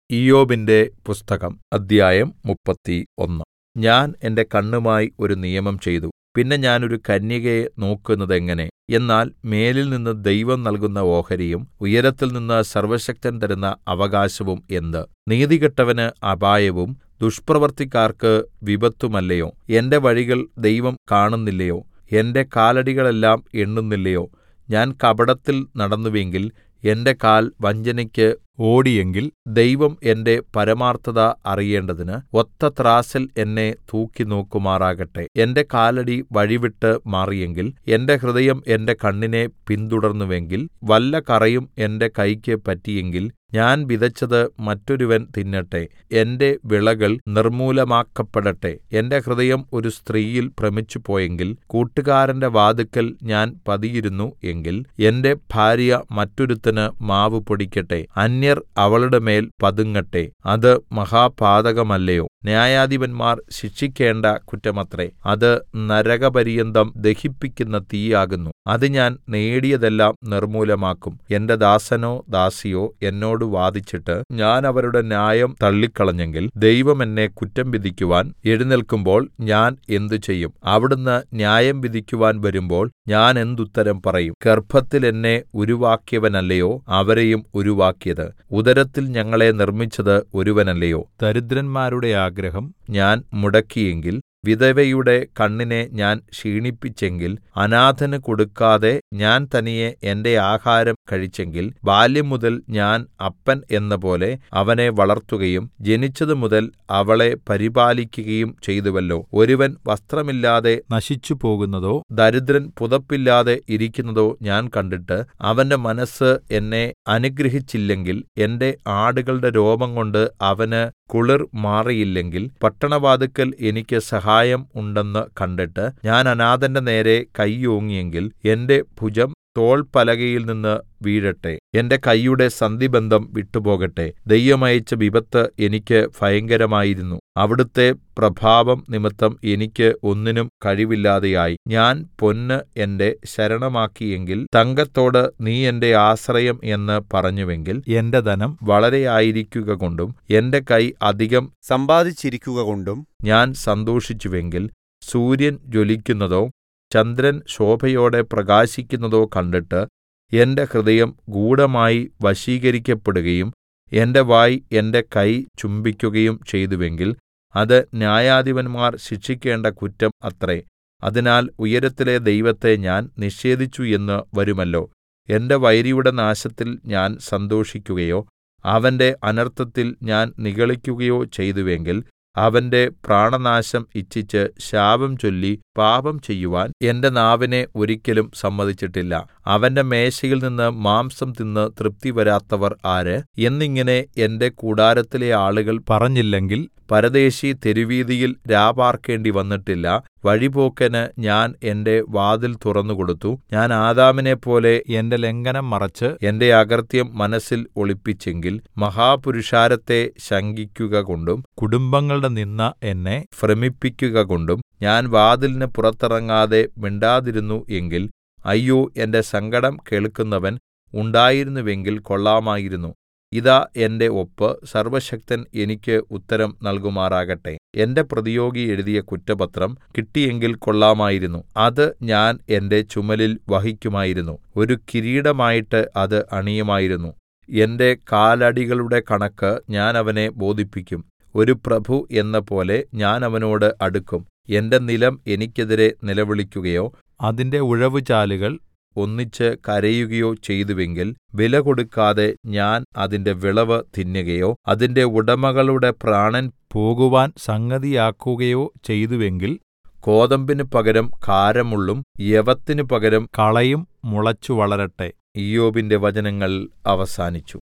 ഇയ്യോബിന്റെ പുസ്തകം അദ്ധ്യായം മുപ്പത്തി ഒന്ന് ഞാൻ എന്റെ കണ്ണുമായി ഒരു നിയമം ചെയ്തു പിന്നെ ഞാൻ ഒരു കന്യകയെ നോക്കുന്നതെങ്ങനെ എന്നാൽ മേലിൽനിന്ന് ദൈവം നൽകുന്ന ഓഹരിയും ഉയരത്തിൽനിന്ന് സർവ്വശക്തൻ തരുന്ന അവകാശവും എന്ത് നീതികെട്ടവന് അപായവും ദുഷ്പ്രവൃത്തിക്കാർക്ക് വിപത്തുമല്ലയോ എന്റെ വഴികൾ ദൈവം കാണുന്നില്ലയോ എന്റെ കാലടികളെല്ലാം എണ്ണുന്നില്ലയോ ഞാൻ കപടത്തിൽ നടന്നുവെങ്കിൽ എന്റെ കാൽ വഞ്ചനയ്ക്ക് ഓടിയെങ്കിൽ ദൈവം എന്റെ പരമാർത്ഥത അറിയേണ്ടതിന് ഒത്ത ത്രാസിൽ എന്നെ തൂക്കിനോക്കുമാറാകട്ടെ എന്റെ കാലടി വഴിവിട്ട് മാറിയെങ്കിൽ എന്റെ ഹൃദയം എന്റെ കണ്ണിനെ പിന്തുടർന്നുവെങ്കിൽ വല്ല കറയും എന്റെ കൈക്ക് പറ്റിയെങ്കിൽ ഞാൻ വിതച്ചത് മറ്റൊരുവൻ തിന്നട്ടെ എന്റെ വിളകൾ നിർമ്മൂലമാക്കപ്പെടട്ടെ എന്റെ ഹൃദയം ഒരു സ്ത്രീയിൽ ഭ്രമിച്ചുപോയെങ്കിൽ കൂട്ടുകാരന്റെ വാതിൽക്കൽ ഞാൻ പതിയിരുന്നു എങ്കിൽ എന്റെ ഭാര്യ മറ്റൊരുത്തന് മാവ് പൊടിക്കട്ടെ അന്യർ അവളുടെ മേൽ പതുങ്ങട്ടെ അത് മഹാപാതകമല്ലയോ ന്യായാധിപന്മാർ ശിക്ഷിക്കേണ്ട കുറ്റമത്രേ അത് നരകപര്യന്തം ദഹിപ്പിക്കുന്ന തീയാകുന്നു അത് ഞാൻ നേടിയതെല്ലാം നിർമ്മൂലമാക്കും എന്റെ ദാസനോ ദാസിയോ എന്നോട് വാദിച്ചിട്ട് ഞാൻ അവരുടെ ന്യായം തള്ളിക്കളഞ്ഞെങ്കിൽ ദൈവം എന്നെ കുറ്റം വിധിക്കുവാൻ എഴുന്നേല്ക്കുമ്പോൾ ഞാൻ എന്ത് ചെയ്യും അവിടുന്ന് ന്യായം വിധിക്കുവാൻ വരുമ്പോൾ ഞാൻ എന്തുത്തരം പറയും ഗർഭത്തിൽ എന്നെ ഉരുവാക്കിയവനല്ലയോ അവരെയും ഉരുവാക്കിയത് ഉദരത്തിൽ ഞങ്ങളെ നിർമ്മിച്ചത് ഒരുവനല്ലയോ ദരിദ്രന്മാരുടെ ആഗ്രഹം ഞാൻ മുടക്കിയെങ്കിൽ വിധവയുടെ കണ്ണിനെ ഞാൻ ക്ഷീണിപ്പിച്ചെങ്കിൽ അനാഥന് കൊടുക്കാതെ ഞാൻ തനിയെ എന്റെ ആഹാരം കഴിച്ചെങ്കിൽ ബാല്യംമുതൽ ഞാൻ അപ്പൻ എന്നപോലെ അവനെ വളർത്തുകയും ജനിച്ചതുമുതൽ അവളെ പരിപാലിക്കുകയും ചെയ്തുവല്ലോ ഒരുവൻ വസ്ത്രമില്ലാതെ നശിച്ചുപോകുന്നതോ ദരിദ്രൻ പുതപ്പില്ലാതെ ഇരിക്കുന്നതോ ഞാൻ കണ്ടിട്ട് അവന്റെ മനസ്സ് എന്നെ അനുഗ്രഹിച്ചില്ലെങ്കിൽ എന്റെ ആടുകളുടെ രോമംകൊണ്ട് അവന് കുളിർ മാറിയില്ലെങ്കിൽ പട്ടണവാതിൽക്കൽ എനിക്ക് സഹായം ഉണ്ടെന്ന് കണ്ടിട്ട് ഞാൻ അനാഥന്റെ നേരെ കൈ ഓങ്ങിയെങ്കിൽ എന്റെ ഭുജം തോൾപ്പലകയിൽ നിന്ന് വീഴട്ടെ എന്റെ കൈയുടെ സന്ധിബന്ധം വിട്ടുപോകട്ടെ ദൈവം അയച്ച വിപത്ത് എനിക്ക് ഭയങ്കരമായിരുന്നു അവിടുത്തെ പ്രഭാവം നിമിത്തം എനിക്ക് ഒന്നിനും കഴിവില്ലാതെയായി ഞാൻ പൊന്ന് എന്റെ ശരണമാക്കിയെങ്കിൽ തങ്കത്തോട് നീ എന്റെ ആശ്രയം എന്ന് പറഞ്ഞുവെങ്കിൽ എന്റെ ധനം വളരെയായിരിക്കുക കൊണ്ടും എന്റെ കൈ അധികം സമ്പാദിച്ചിരിക്കുക കൊണ്ടും ഞാൻ സന്തോഷിച്ചുവെങ്കിൽ സൂര്യൻ ജ്വലിക്കുന്നതോ ചന്ദ്രൻ ശോഭയോടെ പ്രകാശിക്കുന്നതോ കണ്ടിട്ട് എന്റെ ഹൃദയം ഗൂഢമായി വശീകരിക്കപ്പെടുകയും എന്റെ വായ് എന്റെ കൈ ചുംബിക്കുകയും ചെയ്തുവെങ്കിൽ അത് ന്യായാധിപന്മാർ ശിക്ഷിക്കേണ്ട കുറ്റം അത്രേ അതിനാൽ ഉയരത്തിലെ ദൈവത്തെ ഞാൻ നിഷേധിച്ചു എന്ന് വരുമല്ലോ എന്റെ വൈരിയുടെ നാശത്തിൽ ഞാൻ സന്തോഷിക്കുകയോ അവന്റെ അനർത്ഥത്തിൽ ഞാൻ നിഗളിക്കുകയോ ചെയ്തുവെങ്കിൽ അവന്റെ പ്രാണനാശം ഇച്ഛിച്ച് ശാപം ചൊല്ലി പാപം ചെയ്യുവാൻ എന്റെ നാവിനെ ഒരിക്കലും സമ്മതിച്ചിട്ടില്ല അവന്റെ മേശയിൽ നിന്ന് മാംസം തിന്ന് തൃപ്തി വരാത്തവർ ആര് എന്നിങ്ങനെ എന്റെ കൂടാരത്തിലെ ആളുകൾ പറഞ്ഞില്ലെങ്കിൽ പരദേശി തെരുവീതിയിൽ രാപാർക്കേണ്ടി വന്നിട്ടില്ല വഴിപോക്കന് ഞാൻ എന്റെ വാതിൽ തുറന്നുകൊടുത്തു ഞാൻ ആദാമിനെപ്പോലെ എന്റെ ലംഘനം മറച്ച് എന്റെ അകൃത്യം മനസ്സിൽ ഒളിപ്പിച്ചെങ്കിൽ മഹാപുരുഷാരത്തെ ശങ്കിക്കുക കൊണ്ടും കുടുംബങ്ങളുടെ നിന്ന എന്നെ ഭ്രമിപ്പിക്കുക കൊണ്ടും ഞാൻ വാതിലിന് പുറത്തിറങ്ങാതെ മിണ്ടാതിരുന്നു എങ്കിൽ അയ്യോ എന്റെ സങ്കടം കേൾക്കുന്നവൻ ഉണ്ടായിരുന്നുവെങ്കിൽ കൊള്ളാമായിരുന്നു ഇതാ എന്റെ ഒപ്പ് സർവ്വശക്തൻ എനിക്ക് ഉത്തരം നൽകുമാറാകട്ടെ എന്റെ പ്രതിയോഗി എഴുതിയ കുറ്റപത്രം കിട്ടിയെങ്കിൽ കൊള്ളാമായിരുന്നു അത് ഞാൻ എന്റെ ചുമലിൽ വഹിക്കുമായിരുന്നു ഒരു കിരീടമായിട്ട് അത് അണിയുമായിരുന്നു എന്റെ കാലടികളുടെ കണക്ക് ഞാൻ അവനെ ബോധിപ്പിക്കും ഒരു പ്രഭു എന്നപോലെ ഞാൻ അവനോട് അടുക്കും എന്റെ നിലം എനിക്കെതിരെ നിലവിളിക്കുകയോ അതിന്റെ ഉഴവുചാലുകൾ ഒന്നിച്ച് കരയുകയോ ചെയ്തുവെങ്കിൽ വില കൊടുക്കാതെ ഞാൻ അതിന്റെ വിളവ് തിന്നുകയോ അതിന്റെ ഉടമകളുടെ പ്രാണൻ പോകുവാൻ സംഗതിയാക്കുകയോ ചെയ്തുവെങ്കിൽ കോതമ്പിന് പകരം കാരമുള്ളും യവത്തിനു പകരം കളയും മുളച്ചു വളരട്ടെ ഇയ്യോബിന്റെ വചനങ്ങൾ അവസാനിച്ചു